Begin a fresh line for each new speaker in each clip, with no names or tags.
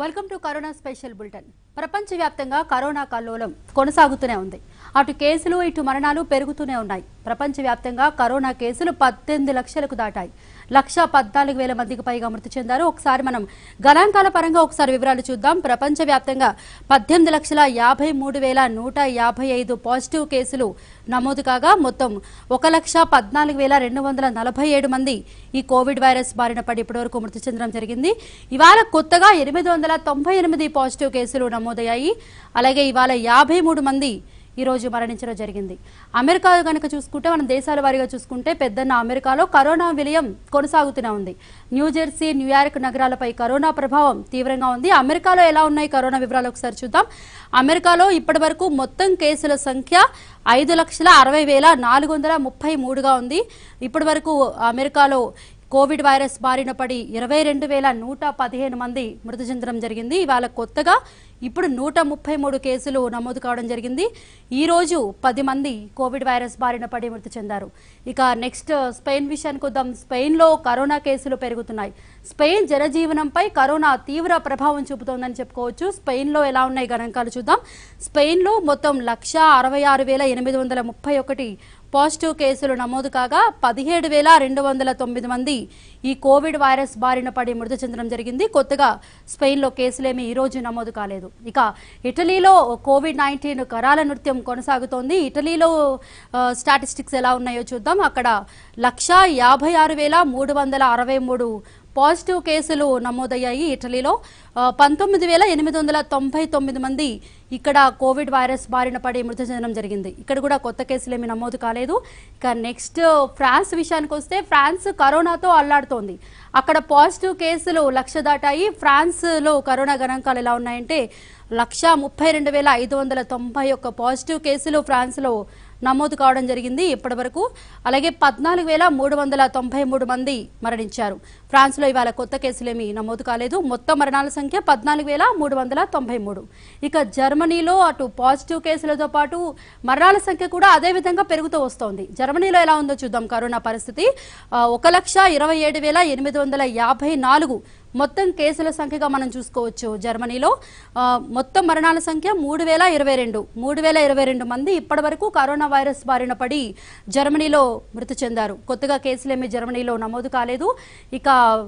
welcome to corona special bulletin ప్రపంచవ్యాప్తంగా corona కల్లోలం కొనసాగుతూనే ఉంది అటు కేసులు ఇటు మరణాలు పెరుగుతూనే ఉన్నాయి ప్రపంచవ్యాప్తంగా కరోనా కేసులు పద్దెనిమిది లక్షలకు దాటాయి లక్ష పద్నాలుగు వేల మందికి పైగా మృతి చెందారు ఒకసారి మనం గణాంకాల పరంగా ఒకసారి వివరాలు చూద్దాం ప్రపంచవ్యాప్తంగా పద్దెనిమిది లక్షల యాభై మూడు వేల నూట యాభై ఐదు పాజిటివ్ కేసులు నమోదు కాగా మొత్తం ఒక లక్ష పద్నాలుగు వేల రెండు వందల నలభై ఏడు మంది ఈ కోవిడ్ వైరస్ బారిన పడి ఇప్పటివరకు మృతి చెందడం జరిగింది ఇవాళ కొత్తగా ఎనిమిది వందల తొంభై ఎనిమిది పాజిటివ్ కేసులు నమోదయ్యాయి అలాగే ఇవాళ యాభై మూడు మంది ఈ రోజు మరణించడం జరిగింది అమెరికా కనుక చూసుకుంటే మనం దేశాల వారీగా చూసుకుంటే పెద్దన్న అమెరికాలో కరోనా విలయం కొనసాగుతూనే ఉంది న్యూజెర్సీ న్యూయార్క్ నగరాలపై కరోనా ప్రభావం తీవ్రంగా ఉంది అమెరికాలో ఎలా ఉన్నాయి కరోనా వివరాలు ఒకసారి చూద్దాం అమెరికాలో ఇప్పటి వరకు మొత్తం కేసుల సంఖ్య ఐదు లక్షల అరవై వేల నాలుగు వందల ముప్పై మూడుగా ఉంది ఇప్పటి వరకు అమెరికాలో కోవిడ్ వైరస్ బారిన పడి ఇరవై రెండు వేల నూట పదిహేను మంది మృతి చెందడం జరిగింది ఇవాళ కొత్తగా ఇప్పుడు నూట ముప్పై మూడు కేసులు నమోదు కావడం జరిగింది ఈ రోజు పది మంది కోవిడ్ వైరస్ బారిన పడి మృతి చెందారు ఇక నెక్స్ట్ స్పెయిన్ విషయానికి వద్దాం స్పెయిన్లో కరోనా కేసులు పెరుగుతున్నాయి స్పెయిన్ జనజీవనంపై కరోనా తీవ్ర ప్రభావం చూపుతోందని చెప్పుకోవచ్చు స్పెయిన్లో ఎలా ఉన్నాయి గణాంకాలు చూద్దాం స్పెయిన్లో మొత్తం లక్ష అరవై ఆరు వేల ఎనిమిది వందల ముప్పై ఒకటి పాజిటివ్ కేసులు నమోదు కాగా పదిహేడు వేల రెండు వందల తొమ్మిది మంది ఈ కోవిడ్ వైరస్ బారిన పడి మృతి చెందడం జరిగింది కొత్తగా స్పెయిన్లో కేసులేమీ ఈ రోజు నమోదు కాలేదు ఇక ఇటలీలో కోవిడ్ నైన్టీన్ కరాల నృత్యం కొనసాగుతోంది ఇటలీలో స్టాటిస్టిక్స్ ఎలా ఉన్నాయో చూద్దాం అక్కడ లక్ష యాభై ఆరు వేల మూడు వందల అరవై మూడు పాజిటివ్ కేసులు నమోదయ్యాయి ఇటలీలో ఆ, పంతొమ్మిది వేల ఎనిమిది వందల తొంభై తొమ్మిది మంది ఇక్కడ కోవిడ్ వైరస్ బారిన పడి మృతి చెందడం జరిగింది ఇక్కడ కూడా కొత్త కేసులు ఏమీ నమోదు కాలేదు ఇక నెక్స్ట్ ఫ్రాన్స్ విషయానికి వస్తే ఫ్రాన్స్ కరోనాతో అల్లాడుతోంది అక్కడ పాజిటివ్ కేసులు లక్ష దాటాయి ఫ్రాన్స్లో కరోనా గణాంకాలు ఎలా ఉన్నాయంటే లక్ష ముప్పై రెండు వేల ఐదు వందల తొంభై ఒక్క పాజిటివ్ కేసులు ఫ్రాన్స్లో నమోదు కావడం జరిగింది ఇప్పటి వరకు అలాగే పద్నాలుగు వేల మూడు వందల తొంభై మూడు మంది మరణించారు ఫ్రాన్స్లో ఇవాళ కొత్త కేసులేమీ నమోదు కాలేదు మొత్తం మరణాల సంఖ్య పద్నాలుగు వేల మూడు వందల తొంభై మూడు ఇక జర్మనీలో అటు పాజిటివ్ కేసులతో పాటు మరణాల సంఖ్య కూడా అదే విధంగా పెరుగుతూ వస్తోంది జర్మనీలో ఎలా ఉందో చూద్దాం కరోనా పరిస్థితి ఆ, ఒక లక్ష ఇరవై ఏడు వేల ఎనిమిది వందల యాభై నాలుగు మొత్తం కేసుల సంఖ్యగా మనం చూసుకోవచ్చు జర్మనీలో ఆ, మొత్తం మరణాల సంఖ్య మూడు వేల ఇరవై రెండు మూడు వేల ఇరవై రెండు మంది ఇప్పటి వరకు కరోనా వైరస్ బారిన పడి జర్మనీలో మృతి చెందారు కొత్తగా కేసులేమీ జర్మనీలో నమోదు కాలేదు ఇక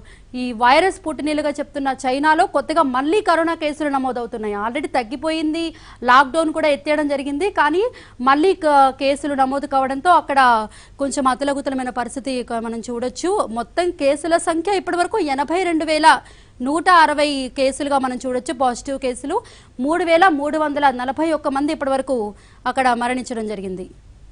ఈ వైరస్ పుట్టినీలుగా చెప్తున్న చైనాలో కొత్తగా మళ్ళీ కరోనా కేసులు నమోదవుతున్నాయి ఆల్రెడీ తగ్గిపోయింది లాక్డౌన్ కూడా ఎత్తేయడం జరిగింది కానీ మళ్ళీ క- కేసులు నమోదు కావడంతో అక్కడ కొంచెం అతలగుతలమైన పరిస్థితి ఇక మనం చూడొచ్చు మొత్తం కేసుల సంఖ్య ఇప్పటివరకు ఎనభై రెండు వేల నూట అరవై కేసులుగా మనం చూడొచ్చు పాజిటివ్ కేసులు మూడు వేల మూడు వందల నలభై ఒక్క మంది ఇప్పటివరకు అక్కడ మరణించడం జరిగింది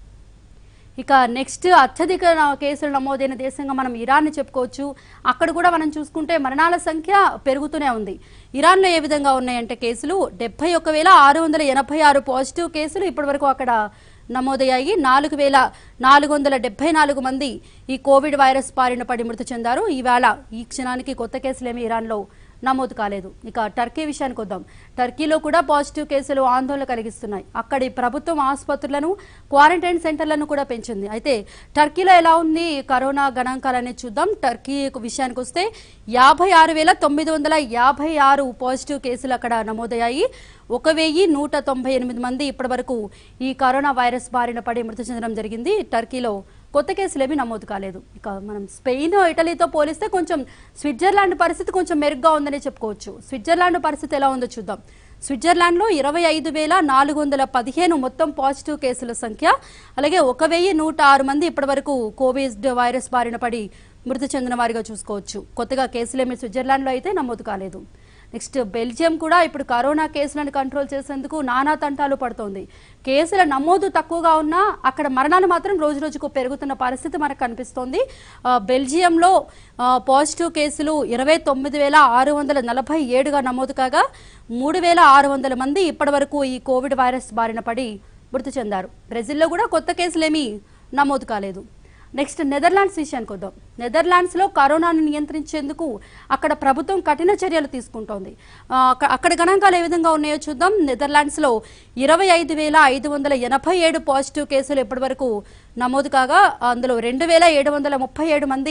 ఇక నెక్స్ట్ అత్యధిక న- కేసులు నమోదైన దేశంగా మనం ఇరాన్ని చెప్పుకోవచ్చు అక్కడ కూడా మనం చూసుకుంటే మరణాల సంఖ్య పెరుగుతూనే ఉంది ఇరాన్లో ఏ విధంగా ఉన్నాయంటే కేసులు డెబ్బై ఒక వేల ఆరు వందల ఎనభై ఆరు పాజిటివ్ కేసులు ఇప్పటివరకు అక్కడ నమోదయ్యాయి నాలుగు వేల నాలుగు వందల డెబ్బై నాలుగు మంది ఈ కోవిడ్ వైరస్ బారిన పడి మృతి చెందారు ఈవేళ ఈ క్షణానికి కొత్త కేసులేమీ ఇరాన్లో నమోదు కాలేదు ఇక టర్కీ విషయానికి వద్దాం టర్కీలో కూడా పాజిటివ్ కేసులు ఆందోళన కలిగిస్తున్నాయి అక్కడి ప్రభుత్వం ఆసుపత్రులను క్వారంటైన్ సెంటర్లను కూడా పెంచింది అయితే టర్కీలో ఎలా ఉంది కరోనా గణాంకాలనేది చూద్దాం టర్కీ విషయానికి వస్తే యాభై ఆరు వేల తొమ్మిది వందల యాభై ఆరు పాజిటివ్ కేసులు అక్కడ నమోదయ్యాయి ఒక వెయ్యి నూట తొంభై ఎనిమిది మంది ఇప్పటివరకు ఈ కరోనా వైరస్ బారిన పడి మృతి చెందడం జరిగింది టర్కీలో కొత్త కేసులేమీ నమోదు కాలేదు ఇక మనం స్పెయిన్ ఇటలీతో పోలిస్తే కొంచెం స్విట్జర్లాండ్ పరిస్థితి కొంచెం మెరుగ్గా ఉందని చెప్పుకోవచ్చు స్విట్జర్లాండ్ పరిస్థితి ఎలా ఉందో చూద్దాం స్విట్జర్లాండ్లో ఇరవై ఐదు వేల నాలుగు వందల పదిహేను మొత్తం పాజిటివ్ కేసుల సంఖ్య అలాగే ఒక వెయ్యి నూట ఆరు మంది ఇప్పటివరకు కోవిడ్ వైరస్ బారిన పడి మృతి చెందిన వారిగా చూసుకోవచ్చు కొత్తగా కేసులేమి స్విట్జర్లాండ్లో అయితే నమోదు కాలేదు నెక్స్ట్ బెల్జియం కూడా ఇప్పుడు కరోనా కేసులను కంట్రోల్ చేసేందుకు నానా తంటాలు పడుతోంది కేసుల నమోదు తక్కువగా ఉన్నా అక్కడ మరణాలు మాత్రం రోజు రోజుకు పెరుగుతున్న పరిస్థితి మనకు కనిపిస్తోంది ఆ, బెల్జియంలో ఆ, పాజిటివ్ కేసులు ఇరవై తొమ్మిది వేల ఆరు వందల నలభై ఏడుగా నమోదు కాగా మూడు వేల ఆరు వందల మంది ఇప్పటివరకు ఈ కోవిడ్ వైరస్ బారిన పడి మృతి చెందారు బ్రెజిల్లో కూడా కొత్త కేసులేమీ నమోదు కాలేదు నెక్స్ట్ నెదర్లాండ్స్ విషయానికి వద్దాం నెదర్లాండ్స్లో కరోనాను నియంత్రించేందుకు అక్కడ ప్రభుత్వం కఠిన చర్యలు తీసుకుంటోంది ఆ, అక్క- అక్కడ గణాంకాలు ఏ విధంగా ఉన్నాయో చూద్దాం నెదర్లాండ్స్లో ఇరవై ఐదు వేల ఐదు వందల ఎనభై ఏడు పాజిటివ్ కేసులు ఇప్పటివరకు నమోదు కాగా అందులో రెండు వేల ఏడు వందల ముప్పై ఏడు మంది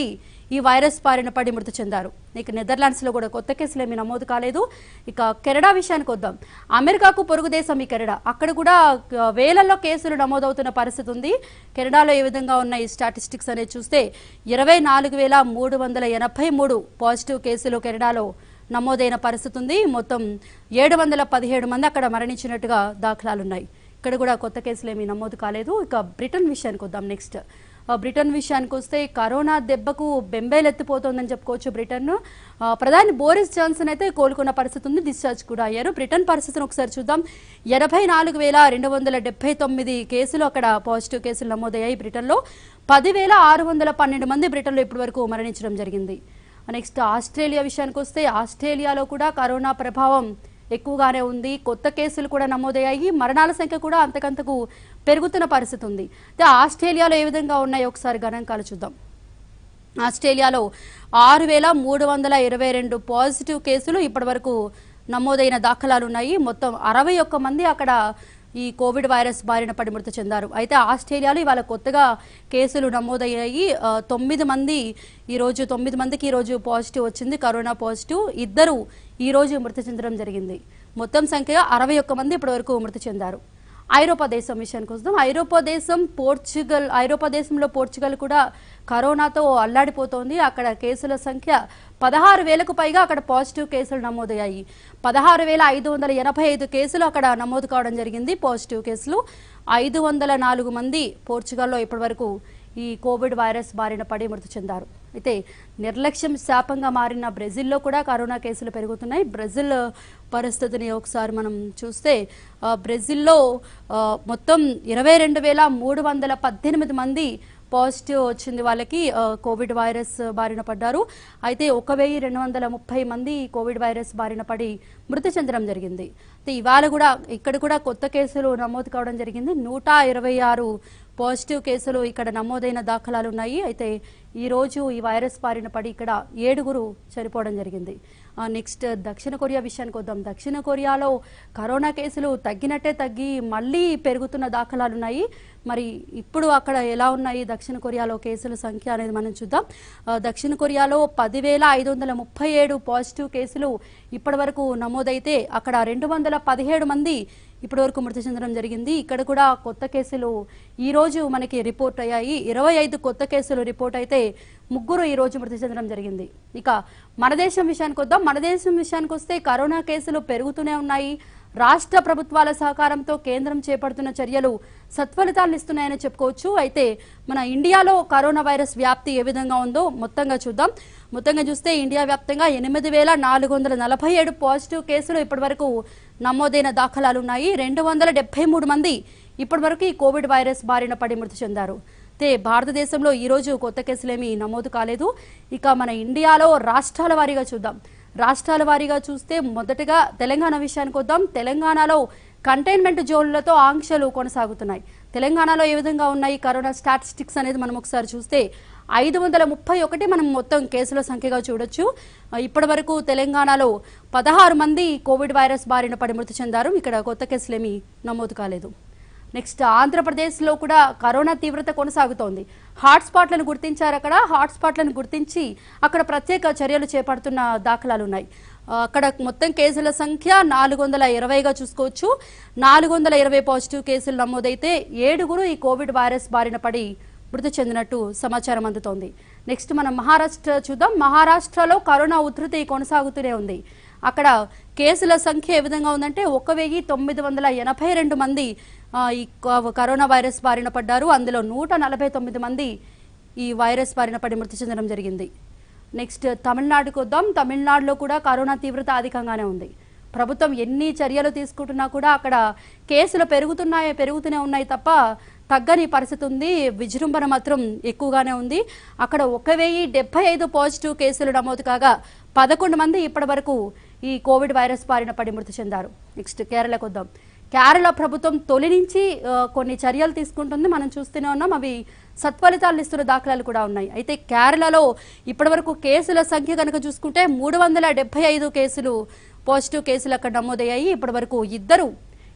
ఈ వైరస్ బారిన పడి మృతి చెందారు ఇక నెదర్లాండ్స్లో కూడా కొత్త కేసులు ఏమీ నమోదు కాలేదు ఇక కెనడా విషయానికి వద్దాం అమెరికాకు పొరుగు దేశం ఈ కెనడా అక్కడ కూడా ఆ, వేలల్లో కేసులు నమోదవుతున్న పరిస్థితి ఉంది కెనడాలో ఏ విధంగా ఉన్న ఈ స్టాటిస్టిక్స్ అనేది చూస్తే ఇరవై నాలుగు వేల మూడు వందల ఎనభై మూడు పాజిటివ్ కేసులు కెనడాలో నమోదైన పరిస్థితి ఉంది మొత్తం ఏడు వందల పదిహేడు మంది అక్కడ మరణించినట్టుగా దాఖలాలున్నాయి ఇక్కడ కూడా కొత్త కేసులు ఏమీ నమోదు కాలేదు ఇక బ్రిటన్ విషయానికి వద్దాం నెక్స్ట్ ఆ, బ్రిటన్ విషయానికి వస్తే కరోనా దెబ్బకు బెంబేలెత్తిపోతోందని చెప్పుకోవచ్చు బ్రిటన్ ఆ, ప్రధాని బోరిస్ జాన్సన్ అయితే కోలుకున్న పరిస్థితి ఉంది డిశ్చార్జ్ కూడా అయ్యారు బ్రిటన్ పరిస్థితిని ఒకసారి చూద్దాం ఎనభై నాలుగు వేల రెండు వందల డెబ్బై తొమ్మిది కేసులు అక్కడ పాజిటివ్ కేసులు నమోదయ్యాయి బ్రిటన్లో పదివేల ఆరు వందల పన్నెండు మంది బ్రిటన్లో ఇప్పటివరకు మరణించడం జరిగింది నెక్స్ట్ ఆస్ట్రేలియా విషయానికి వస్తే ఆస్ట్రేలియాలో కూడా కరోనా ప్రభావం ఎక్కువగానే ఉంది కొత్త కేసులు కూడా నమోదయ్యాయి మరణాల సంఖ్య కూడా అంతకంతకు పెరుగుతున్న పరిస్థితి ఉంది అయితే ఆస్ట్రేలియాలో ఏ విధంగా ఉన్నాయో ఒకసారి గణాంకాలు చూద్దాం ఆస్ట్రేలియాలో ఆరు వేల మూడు వందల ఇరవై రెండు పాజిటివ్ కేసులు ఇప్పటివరకు నమోదైన దాఖలాలు ఉన్నాయి మొత్తం అరవై ఒక్క మంది అక్కడ ఈ కోవిడ్ వైరస్ బారిన పడి మృతి చెందారు అయితే ఆస్ట్రేలియాలో ఇవాళ కొత్తగా కేసులు నమోదయ్యాయి ఆ, తొమ్మిది మంది ఈరోజు తొమ్మిది మందికి ఈరోజు పాజిటివ్ వచ్చింది కరోనా పాజిటివ్ ఇద్దరు ఈరోజు మృతి చెందడం జరిగింది మొత్తం సంఖ్య అరవై ఒక్క మంది ఇప్పటివరకు మృతి చెందారు ఐరోపా దేశం విషయానికి వస్తాం ఐరోపా దేశం పోర్చుగల్ ఐరోపా దేశంలో పోర్చుగల్ కూడా కరోనాతో అల్లాడిపోతోంది అక్కడ కేసుల సంఖ్య పదహారు వేలకు పైగా అక్కడ పాజిటివ్ కేసులు నమోదయ్యాయి పదహారు వేల ఐదు వందల ఎనభై ఐదు కేసులు అక్కడ నమోదు కావడం జరిగింది పాజిటివ్ కేసులు ఐదు వందల నాలుగు మంది పోర్చుగల్లో ఇప్పటివరకు ఈ కోవిడ్ వైరస్ బారిన పడి మృతి చెందారు అయితే నిర్లక్ష్యం శాపంగా మారిన బ్రెజిల్లో కూడా కరోనా కేసులు పెరుగుతున్నాయి బ్రెజిల్ పరిస్థితిని ఒకసారి మనం చూస్తే ఆ, బ్రెజిల్లో ఆ, మొత్తం ఇరవై రెండు వేల మూడు వందల పద్దెనిమిది మంది పాజిటివ్ వచ్చింది వాళ్ళకి ఆ, కోవిడ్ వైరస్ బారిన పడ్డారు అయితే ఒక వెయ్యి రెండు వందల ముప్పై మంది కోవిడ్ వైరస్ బారిన పడి మృతి చెందడం జరిగింది అయితే ఇవాళ కూడా ఇక్కడ కూడా కొత్త కేసులు నమోదు కావడం జరిగింది నూట ఇరవై ఆరు పాజిటివ్ కేసులు ఇక్కడ నమోదైన దాఖలాలు ఉన్నాయి అయితే ఈ రోజు ఈ వైరస్ బారిన పడి ఇక్కడ ఏడుగురు చనిపోవడం జరిగింది ఆ, నెక్స్ట్ దక్షిణ కొరియా విషయానికి వద్దాం దక్షిణ కొరియాలో కరోనా కేసులు తగ్గినట్టే తగ్గి మళ్ళీ పెరుగుతున్న దాఖలాలు ఉన్నాయి మరి ఇప్పుడు అక్కడ ఎలా ఉన్నాయి దక్షిణ కొరియాలో కేసుల సంఖ్య అనేది మనం చూద్దాం ఆ, దక్షిణ కొరియాలో పదివేల ఐదు వందల ముప్పై ఏడు పాజిటివ్ కేసులు ఇప్పటివరకు నమోదైతే అక్కడ రెండు వందల పదిహేడు మంది ఇప్పటివరకు మృతి చెందడం జరిగింది ఇక్కడ కూడా కొత్త కేసులు ఈ రోజు మనకి రిపోర్ట్ అయ్యాయి ఇరవై ఐదు కొత్త కేసులు రిపోర్ట్ అయితే ముగ్గురు ఈ రోజు మృతి చెందడం జరిగింది ఇక మన దేశం విషయానికి వద్దాం మన దేశం విషయానికి వస్తే కరోనా కేసులు పెరుగుతూనే ఉన్నాయి రాష్ట్ర ప్రభుత్వాల సహకారంతో కేంద్రం చేపడుతున్న చర్యలు సత్ఫలితాలను ఇస్తున్నాయని చెప్పుకోవచ్చు అయితే మన ఇండియాలో కరోనా వైరస్ వ్యాప్తి ఏ విధంగా ఉందో మొత్తంగా చూద్దాం మొత్తంగా చూస్తే ఇండియా వ్యాప్తంగా ఎనిమిది వేల నాలుగు వందల నలభై ఏడు పాజిటివ్ కేసులు ఇప్పటివరకు నమోదైన దాఖలాలు ఉన్నాయి రెండు వందల డెబ్బై మూడు మంది ఇప్పటివరకు ఈ కోవిడ్ వైరస్ బారిన పడి మృతి చెందారు అయితే భారతదేశంలో ఈ రోజు కొత్త కేసులేమీ నమోదు కాలేదు ఇక మన ఇండియాలో రాష్ట్రాల వారీగా చూద్దాం రాష్ట్రాల వారీగా చూస్తే మొదటగా తెలంగాణ విషయానికి వద్దాం తెలంగాణలో కంటైన్మెంట్ జోన్లతో ఆంక్షలు కొనసాగుతున్నాయి తెలంగాణలో ఏ విధంగా ఉన్నాయి కరోనా స్టాటిస్టిక్స్ అనేది మనం ఒకసారి చూస్తే ఐదు వందల ముప్పై ఒకటి మనం మొత్తం కేసుల సంఖ్యగా చూడొచ్చు ఇప్పటి వరకు తెలంగాణలో పదహారు మంది కోవిడ్ వైరస్ బారిన పడి మృతి చెందారు ఇక్కడ కొత్త కేసులేమీ నమోదు కాలేదు నెక్స్ట్ ఆంధ్రప్రదేశ్లో కూడా కరోనా తీవ్రత కొనసాగుతోంది హాట్స్పాట్లను గుర్తించారు అక్కడ హాట్స్పాట్లను గుర్తించి అక్కడ ప్రత్యేక చర్యలు చేపడుతున్న దాఖలాలు ఉన్నాయి ఆ, అక్కడ మొత్తం కేసుల సంఖ్య నాలుగు వందల ఇరవైగా చూసుకోవచ్చు నాలుగు వందల ఇరవై పాజిటివ్ కేసులు నమోదైతే ఏడుగురు ఈ కోవిడ్ వైరస్ బారిన పడి మృతి చెందినట్టు సమాచారం అందుతోంది నెక్స్ట్ మనం మహారాష్ట్ర చూద్దాం మహారాష్ట్రలో కరోనా ఉధృతి కొనసాగుతూనే ఉంది అక్కడ కేసుల సంఖ్య ఏ విధంగా ఉందంటే ఒక వెయ్యి తొమ్మిది వందల ఎనభై రెండు మంది ఆ, ఈ క- కరోనా వైరస్ బారిన పడ్డారు అందులో నూట నలభై తొమ్మిది మంది ఈ వైరస్ బారిన పడి మృతి చెందడం జరిగింది నెక్స్ట్ తమిళనాడుకు వద్దాం తమిళనాడులో కూడా కరోనా తీవ్రత అధికంగానే ఉంది ప్రభుత్వం ఎన్ని చర్యలు తీసుకుంటున్నా కూడా అక్కడ కేసులు పెరుగుతున్నాయి పెరుగుతూనే ఉన్నాయి తప్ప తగ్గని పరిస్థితి ఉంది విజృంభణ మాత్రం ఎక్కువగానే ఉంది అక్కడ ఒక వెయ్యి డెబ్బై ఐదు పాజిటివ్ కేసులు నమోదు కాగా పదకొండు మంది ఇప్పటి వరకు ఈ కోవిడ్ వైరస్ బారిన పడి మృతి చెందారు నెక్స్ట్ కేరళకు వద్దాం కేరళ ప్రభుత్వం తొలి నుంచి ఆ, కొన్ని చర్యలు తీసుకుంటుంది మనం చూస్తూనే ఉన్నాం అవి సత్ఫలితాలు ఇస్తున్న దాఖలాలు కూడా ఉన్నాయి అయితే కేరళలో ఇప్పటివరకు కేసుల సంఖ్య కనుక చూసుకుంటే మూడు వందల డెబ్బై ఐదు కేసులు పాజిటివ్ కేసులు అక్కడ నమోదయ్యాయి ఇప్పటివరకు ఇద్దరు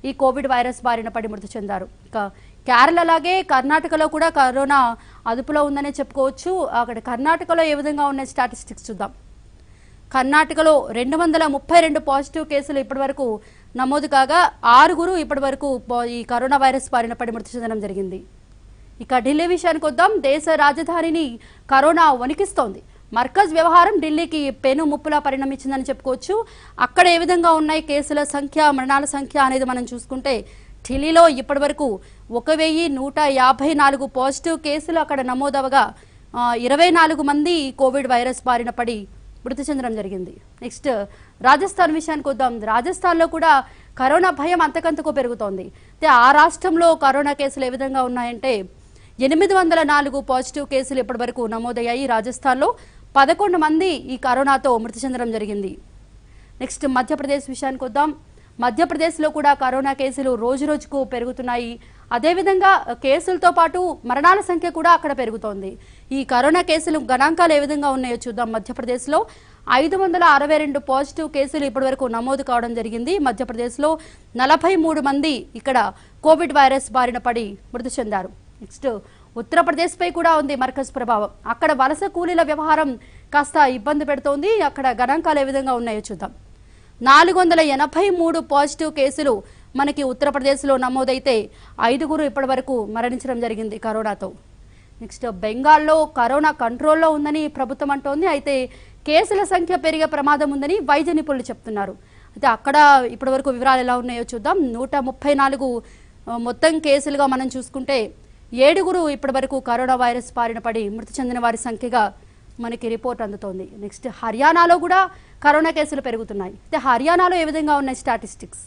ఈ కోవిడ్ వైరస్ బారిన పడి మృతి చెందారు ఇక కేరళ అలాగే కర్ణాటకలో కూడా కరోనా అదుపులో ఉందనే చెప్పుకోవచ్చు అక్కడ కర్ణాటకలో ఏ విధంగా ఉన్నాయి స్టాటిస్టిక్స్ చూద్దాం కర్ణాటకలో రెండు వందల ముప్పై రెండు పాజిటివ్ కేసులు ఇప్పటివరకు నమోదు కాగా ఆరుగురు ఇప్పటివరకు పో- ఈ కరోనా వైరస్ బారిన పడి మృతి చెందడం జరిగింది ఇక ఢిల్లీ విషయానికి వద్దాం దేశ రాజధానిని కరోనా వణికిస్తోంది మర్కజ్ వ్యవహారం ఢిల్లీకి పెను ముప్పులా పరిణమించిందని చెప్పుకోవచ్చు అక్కడ ఏ విధంగా ఉన్నాయి కేసుల సంఖ్య మరణాల సంఖ్య అనేది మనం చూసుకుంటే ఢిల్లీలో ఇప్పటివరకు ఒక వెయ్యి నూట యాభై నాలుగు పాజిటివ్ కేసులు అక్కడ నమోదవగా ఆ, ఇరవై నాలుగు మంది ఈ కోవిడ్ వైరస్ బారిన పడి మృతి చెందడం జరిగింది నెక్స్ట్ రాజస్థాన్ విషయానికి వద్దాం రాజస్థాన్లో కూడా కరోనా భయం అంతకంతకు పెరుగుతోంది అయితే ఆ రాష్ట్రంలో కరోనా కేసులు ఏ విధంగా ఉన్నాయంటే ఎనిమిది వందల నాలుగు పాజిటివ్ కేసులు ఇప్పటివరకు నమోదయ్యాయి రాజస్థాన్లో పదకొండు మంది ఈ కరోనాతో మృతి చెందడం జరిగింది నెక్స్ట్ మధ్యప్రదేశ్ విషయానికి వద్దాం మధ్యప్రదేశ్లో కూడా కరోనా కేసులు రోజు రోజుకు పెరుగుతున్నాయి అదేవిధంగా కేసులతో పాటు మరణాల సంఖ్య కూడా అక్కడ పెరుగుతోంది ఈ కరోనా కేసులు గణాంకాలు ఏ విధంగా ఉన్నాయో చూద్దాం మధ్యప్రదేశ్లో ఐదు వందల అరవై రెండు పాజిటివ్ కేసులు ఇప్పటివరకు నమోదు కావడం జరిగింది మధ్యప్రదేశ్లో నలభై మూడు మంది ఇక్కడ కోవిడ్ వైరస్ బారిన పడి మృతి చెందారు నెక్స్ట్ ఉత్తరప్రదేశ్పై కూడా ఉంది మర్కజ్ ప్రభావం అక్కడ వలస కూలీల వ్యవహారం కాస్త ఇబ్బంది పెడుతోంది అక్కడ గణాంకాలు ఏ విధంగా ఉన్నాయో చూద్దాం నాలుగు వందల ఎనభై మూడు పాజిటివ్ కేసులు మనకి ఉత్తరప్రదేశ్లో నమోదైతే ఐదుగురు ఇప్పటివరకు మరణించడం జరిగింది కరోనాతో నెక్స్ట్ బెంగాల్లో కరోనా కంట్రోల్లో ఉందని ప్రభుత్వం అంటోంది అయితే కేసుల సంఖ్య పెరిగే ప్రమాదం ఉందని వైద్య నిపుణులు చెప్తున్నారు అయితే అక్కడ ఇప్పటివరకు వివరాలు ఎలా ఉన్నాయో చూద్దాం నూట ముప్పై నాలుగు ఆ, మొత్తం కేసులుగా మనం చూసుకుంటే ఏడుగురు ఇప్పటివరకు కరోనా వైరస్ బారిన పడి మృతి చెందిన వారి సంఖ్యగా మనకి రిపోర్ట్ అందుతోంది నెక్స్ట్ హర్యానాలో కూడా కరోనా కేసులు పెరుగుతున్నాయి అయితే హర్యానాలో ఏ విధంగా ఉన్నాయి స్టాటిస్టిక్స్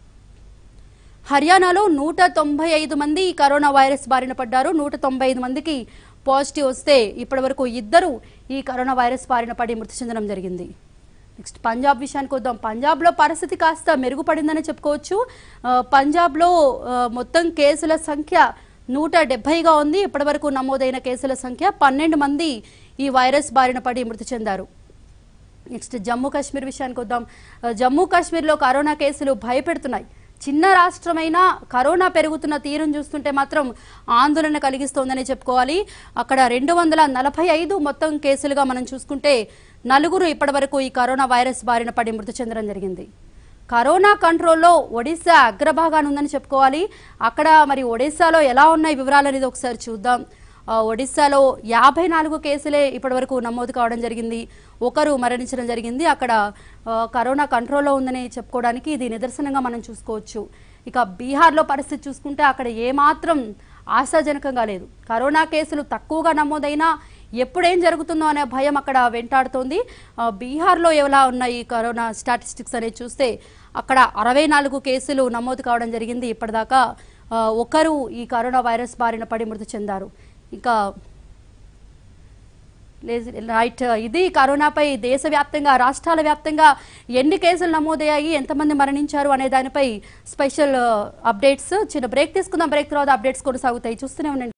హర్యానాలో నూట తొంభై ఐదు మంది ఈ కరోనా వైరస్ బారిన పడ్డారు నూట తొంభై ఐదు మందికి పాజిటివ్ వస్తే ఇప్పటివరకు ఇద్దరు ఈ కరోనా వైరస్ బారిన పడి మృతి చెందడం జరిగింది నెక్స్ట్ పంజాబ్ విషయానికి వద్దాం పంజాబ్లో పరిస్థితి కాస్త మెరుగుపడిందని చెప్పుకోవచ్చు ఆ, పంజాబ్లో ఆ, మొత్తం కేసుల సంఖ్య నూట డెబ్బైగా ఉంది ఇప్పటివరకు నమోదైన కేసుల సంఖ్య పన్నెండు మంది ఈ వైరస్ బారిన పడి మృతి చెందారు నెక్స్ట్ జమ్మూ కాశ్మీర్ విషయానికి వద్దాం ఆ, జమ్మూ కాశ్మీర్లో కరోనా కేసులు భయపెడుతున్నాయి చిన్న రాష్ట్రమైనా కరోనా పెరుగుతున్న తీరును చూస్తుంటే మాత్రం ఆందోళన కలిగిస్తోందని చెప్పుకోవాలి అక్కడ రెండు వందల నలభై ఐదు మొత్తం కేసులుగా మనం చూసుకుంటే నలుగురు ఇప్పటివరకు ఈ కరోనా వైరస్ బారిన పడి మృతి చెందడం జరిగింది కరోనా కంట్రోల్లో ఒడిశా అగ్రభాగాన ఉందని చెప్పుకోవాలి అక్కడ మరి ఒడిశాలో ఎలా ఉన్నాయి వివరాలు అనేది ఒకసారి చూద్దాం ఆ, ఒడిశాలో యాభై నాలుగు కేసులే ఇప్పటివరకు నమోదు కావడం జరిగింది ఒకరు మరణించడం జరిగింది అక్కడ ఆ, కరోనా కంట్రోల్లో ఉందని చెప్పుకోవడానికి ఇది నిదర్శనంగా మనం చూసుకోవచ్చు ఇక బీహార్లో పరిస్థితి చూసుకుంటే అక్కడ ఏమాత్రం ఆశాజనకంగా లేదు కరోనా కేసులు తక్కువగా నమోదైనా ఎప్పుడేం జరుగుతుందో అనే భయం అక్కడ వెంటాడుతోంది ఆ, బీహార్లో ఎలా ఉన్నాయి కరోనా స్టాటిస్టిక్స్ అనేది చూస్తే అక్కడ అరవై నాలుగు కేసులు నమోదు కావడం జరిగింది ఇప్పటిదాకా ఆ, ఒకరు ఈ కరోనా వైరస్ బారిన పడి మృతి చెందారు ఇంకా లేజ్- రైట్ ఇది కరోనాపై దేశవ్యాప్తంగా రాష్ట్రాల వ్యాప్తంగా ఎన్ని కేసులు నమోదయ్యాయి ఎంతమంది మరణించారు అనే దానిపై స్పెషల్ అప్డేట్స్ చిన్న బ్రేక్ తీసుకుందాం బ్రేక్ తర్వాత అప్డేట్స్ కొనసాగుతాయి చూస్తూనే ఉండండి